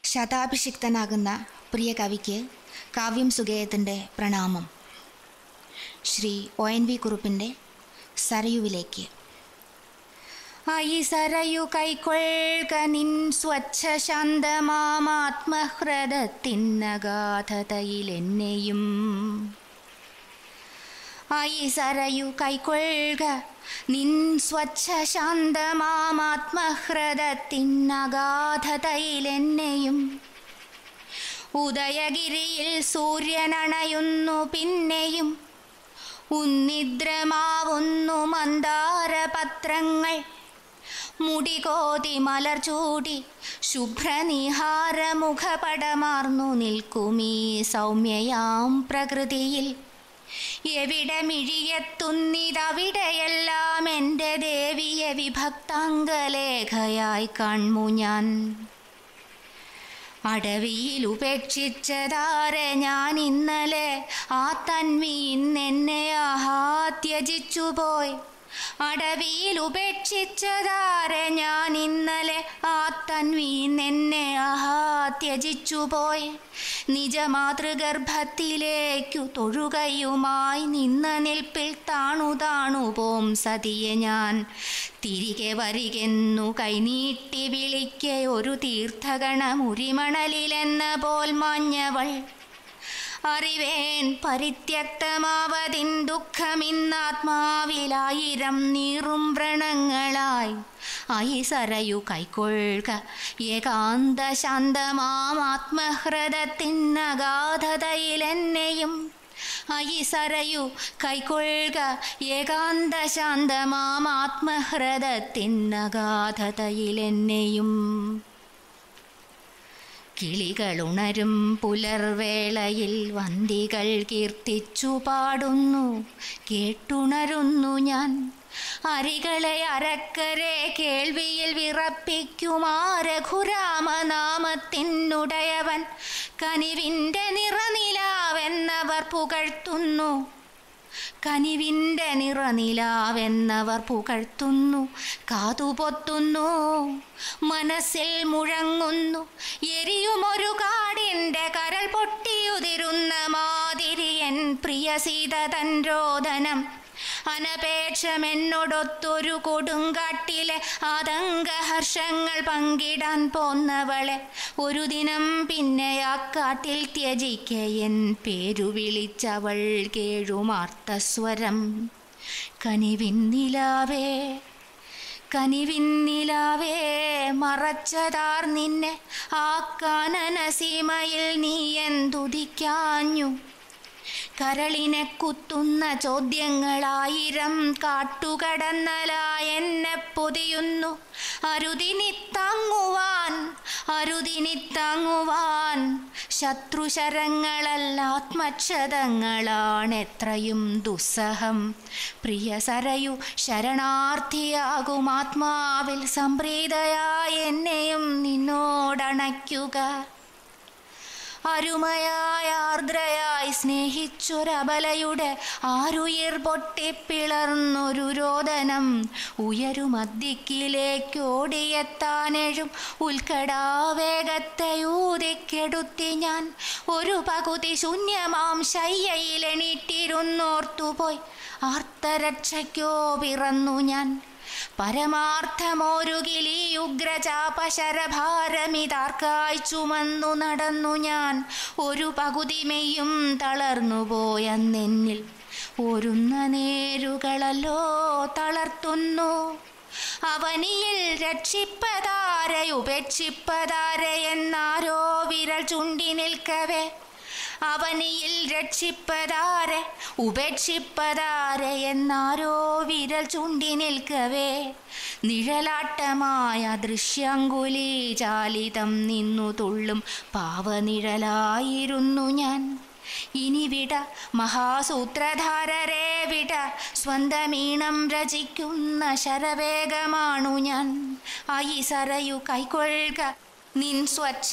ശതാഭിഷിക്തനാകുന്ന പ്രിയ കവിക്ക് കാവ്യം സുഗേയത്തിൻ്റെ പ്രണാമം ശ്രീ ഒ എൻ വി കുറുപ്പിൻ്റെ സരയുവിലേക്ക് അയി സരയു കൈക്കൊള്ളുക നിൻ സ്വച്ഛ ശാന്തമാമാത്മഹൃദത്തിനഗാധതയിൽ എന്നെയും ആയി സരയു കൈക്കൊള്ളുക നിൻ സ്വച്ഛ ശാന്തമാമാത്മഹൃദത്തിനഗാധതയിൽ എന്നെയും ഉദയഗിരിയിൽ സൂര്യനണയുന്നു പിന്നെയും ഉന്നിദ്രമാവുന്നു മന്ദാരപത്രങ്ങൾ മുടികോതി മലർ ചൂടി ശുഭ്രനിഹാരമുഖപടമാർന്നു നിൽക്കുമീ സൗമ്യയാം പ്രകൃതിയിൽ എവിടെ മിഴിയെത്തുന്നിതവിടെയെല്ലാം എൻ്റെ ദേവിയെ വിഭക്താംഗലേഖയായി കാൺമു ഞാൻ അടവിയിൽ ഉപേക്ഷിച്ചതാരെ ഞാൻ ഇന്നലെ ആ തന്മി ഇന്നെന്നെ ആഹാ ത്യജിച്ചുപോയി അടവിയിൽ ഉപേക്ഷിച്ചതാരെ ഞാൻ ഇന്നലെ ആ തന്മി നിന്നെ ആഹാ ത്യജിച്ചുപോയി നിജമാതൃഗർഭത്തിലേക്കു തൊഴുകയുമായി നിന്ന നിൽപ്പിൽ താണു താണു പോം സതിയെ ഞാൻ തിരികെ വരികെന്നു കൈനീട്ടി വിളിക്കെ ഒരു തീർത്ഥഗണമുരിമണലിലെന്ന പോൽ മാഞ്ഞവൾ അറിവേൻ പരിത്യക്തമാവതിൻ ദുഃഖമിന്നാത്മാവിലായിരം നീറും വ്രണങ്ങളായി അയി സരയു കൈക്കൊള്ളുക ഏകാന്ത ശാന്തമാം ആത്മഹൃദത്തിനഗാധതയിലെന്നെയും അയി സരയു കൈക്കൊള്ളുക ഏകാന്ത ശാന്തമാം ആത്മഹൃദത്തിനഗാധതയിലെന്നെയും കിളികളുണരും പുലർവേളയിൽ വന്തികൾ കീർത്തിച്ചു പാടുന്നു കേട്ടുണരുന്നു ഞാൻ അരികളെ അരക്കരെ കേൾവിയിൽ വിറപ്പിക്കുമാ രഘുരാമനാമത്തിനുടയവൻ കനിവിൻ്റെ നിറനിലാവെന്നവർ പുകഴ്ത്തുന്നു കനിവിൻ്റെ നിറനിലാവെന്നവർ പുകഴ്ത്തുന്നു കാതുപൊത്തുന്നു മനസ്സിൽ മുഴങ്ങുന്നു എരിയുമൊരു കാടിൻ്റെ കരൾ പൊട്ടിയുതിരുന്ന മാതിരിയൻ പ്രിയ സീത തൻ രോദനം അനപേക്ഷമെന്നോടൊത്തൊരു കൊടുങ്കാട്ടിലെ ആതങ്കഹർഷങ്ങൾ പങ്കിടാൻ പോന്നവളെ ഒരു ദിനം പിന്നെ ആ കാട്ടിൽ ത്യജിക്കയൻ പേരു വിളിച്ചവൾ കേഴുമാർത്തസ്വരം കനിവിന്നിലാവേ കനിവിന്നിലാവേ മറച്ചതാർ നിന്നെ ആ കാനന സീമയിൽ നീ എന്തുദിക്കാഞ്ഞു കരളിനെ കുത്തുന്ന ചോദ്യങ്ങളായിരം കാട്ടുകടന്നലായ എന്നെ പൊതിയുന്നു അരുതിനി താങ്ങുവാൻ അരുതിനി താങ്ങുവാൻ ശത്രുശരങ്ങളല്ല ആത്മക്ഷതങ്ങളാണ് എത്രയും ദുസ്സഹം പ്രിയ സരയു ശരണാർത്ഥിയാകും ആത്മാവിൽ സംപ്രീതയായ എന്നെയും നിന്നോടണയ്ക്കുക അരുമയായ ആർദ്രയായി സ്നേഹിച്ചൊരബലയുടെ ആരുയിർ പൊട്ടിപ്പിളർന്നൊരു രോദനം ഉയരുമദ്ദിക്കിലേക്കോടിയെത്താനെഴും ഉൽക്കടാവേഗത്തെ ഊതിക്കെടുത്തി ഞാൻ ഒരു പകുതി ശൂന്യമാം ശയ്യയിലെണീറ്റിരുന്നോർത്തുപോയി ആർത്തരക്ഷയ്ക്കോ പിറന്നു ഞാൻ പരമാർത്ഥമോരുകിലി ഉഗ്രചാപശരഭാരമിതാർക്കായി ചുമന്നു നടന്നു ഞാൻ ഒരു പകുതി മെയ്യും തളർന്നുപോയെന്നെന്നിൽ ഒരുന്ന നേരുകളല്ലോ തളർത്തുന്നു അവനിയിൽ രക്ഷിപ്പതാരെ ഉപേക്ഷിപ്പതാരെ എന്നാരോ വിരൽ ചുണ്ടി നിൽക്കവേ അവനിയിൽ രക്ഷിപ്പതാരെ ഉപേക്ഷിപ്പതാരെ എന്നാരോ വിരൽ ചുണ്ടി നിൽക്കവേ നിഴലാട്ടമായ ദൃശ്യങ്കുലി ചാലിതം നിന്നു തുള്ളും പാവനിഴലായിരുന്നു ഞാൻ ഇനി വിട മഹാസൂത്രധാരരെ വിട സ്വന്തമീണം രചിക്കുന്ന ശരവേഗമാണു ഞാൻ ആയി സരയു കൈക്കൊള്ളുക നിൻ സ്വച്ഛ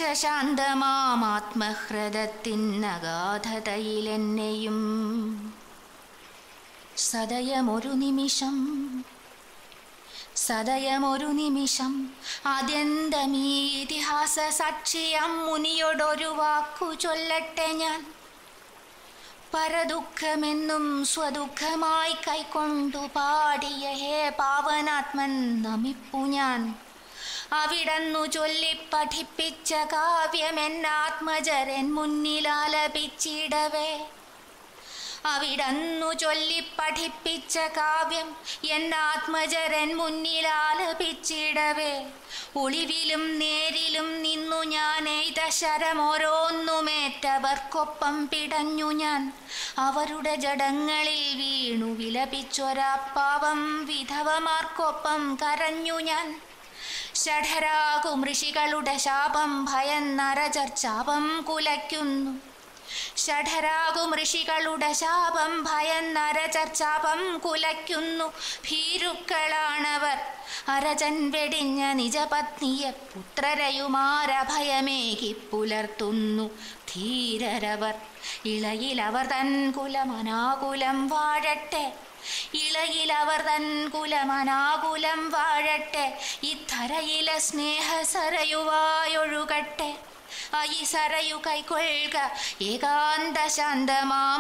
ശാന്തമാമാത്മഹൃദത്തിനഗാധതയിലെന്നെയും സദയമൊരു നിമിഷം സദയമൊരു നിമിഷം ആദ്യന്തമീ ഇതിഹാസ സാക്ഷിയം മുനിയോടൊരു വാക്കു ചൊല്ലട്ടെ ഞാൻ പരദുഃഖമെന്നും സ്വദുഃഖമായി കൈക്കൊണ്ടു പാടിയ ഹേ പാവനാത്മൻ നമിപ്പു ഞാൻ അവിടന്നു ചൊല്ലി പഠിപ്പിച്ച കാവ്യമെന്നാത്മജരൻ മുന്നിലാലപിച്ചിടവേ അവിടന്നു ചൊല്ലി പഠിപ്പിച്ച കാവ്യം എന്നാത്മജരൻ മുന്നിലാലപിച്ചിടവേ ഒളിവിലും നേരിലും നിന്നു ഞാൻ എയ്ത ശരമോരോന്നുമേറ്റവർക്കൊപ്പം പിടഞ്ഞു ഞാൻ അവരുടെ ജഡങ്ങളിൽ വീണു വിലപിച്ചൊരാപ്പാവം വിധവമാർക്കൊപ്പം കരഞ്ഞു ഞാൻ ഷഠരാകും ഋഷികളുടെ ശാപം ഭയന്നരചർ ശാപം കുലയ്ക്കുന്നു ഷഠരാകും ഋഷികളുടെ ശാപം ഭയന്നരചർ ശാപം കുലയ്ക്കുന്നു ഭീരുക്കളാണവർ അരജൻ വെടിഞ്ഞ നിജപത്നിയെ പുത്രരയുമാരഭയമേകി പുലർത്തുന്നു ധീരരവർ ഇളയിലവർ തൻ കുലമനാകുലം വാഴട്ടെ ഇളയിലവർ തൻ കുലമനാകുലം വാഴട്ടെ ഇത്തരയിലെ സ്നേഹസരയുവായൊഴുകട്ടെ അയി സരയു കൈക്കൊള്ളുക ഏകാന്ത ശാന്തമാം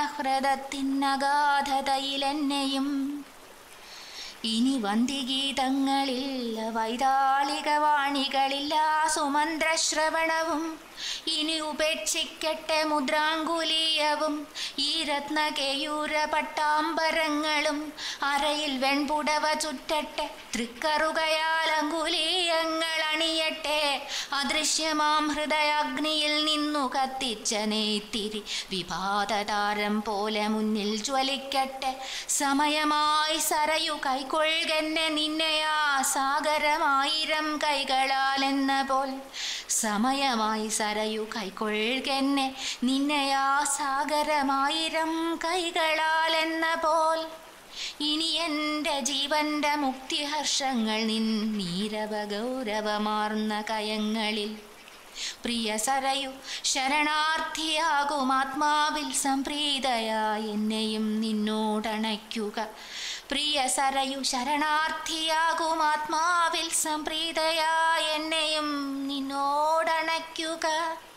ആത്മഹൃദത്തിനഗാധതയിലെന്നെയും ഇനി വന്ദിഗീതങ്ങളിൽ വൈതാളിക വാണികളില്ല സുമന്ത്രശ്രവണവും ഇനി ഉപേക്ഷിക്കട്ടെ മുദ്രാങ്കുലീയവും ഈ രത്നകേയൂര പട്ടാമ്പരങ്ങളും അരയിൽ വെൺപുടവ ചുറ്റട്ടെ തൃക്കറുകയാൽ അങ്കുലീയങ്ങൾ അണിയട്ടെ അദൃശ്യമാം ഹൃദയാഗ്നിയിൽ നിന്നു കത്തിച്ച നെയ്ത്തിരി വിഭാതതാരം പോലെ മുന്നിൽ ജ്വലിക്കട്ടെ സമയമായി സരയു കൈക്കൊള്ളുകെന്നെ നിന്നെയാ സാഗരമായിരം കൈകളാലെന്ന പോൽ സമയമായി സരയു കൈക്കൊള്ളുകെന്നെ നിന്നെയാ സാഗരമായിരം കൈകളാലെന്ന പോൽ ഇനി എൻ്റെ ജീവന്റെ മുക്തിഹർഷങ്ങൾ നിൻ നീരവ ഗൗരവമാർന്ന കയങ്ങളിൽ പ്രിയ സരയു ശരണാർത്ഥിയാകും ആത്മാവിൽ സംപ്രീതയായി എന്നെയും നിന്നോടണയ്ക്കുക പ്രിയ സരയു ശരണാർത്ഥിയാകും ആത്മാവിൽ സംപ്രീതയായി എന്നെയും നിന്നോടണയ്ക്കുക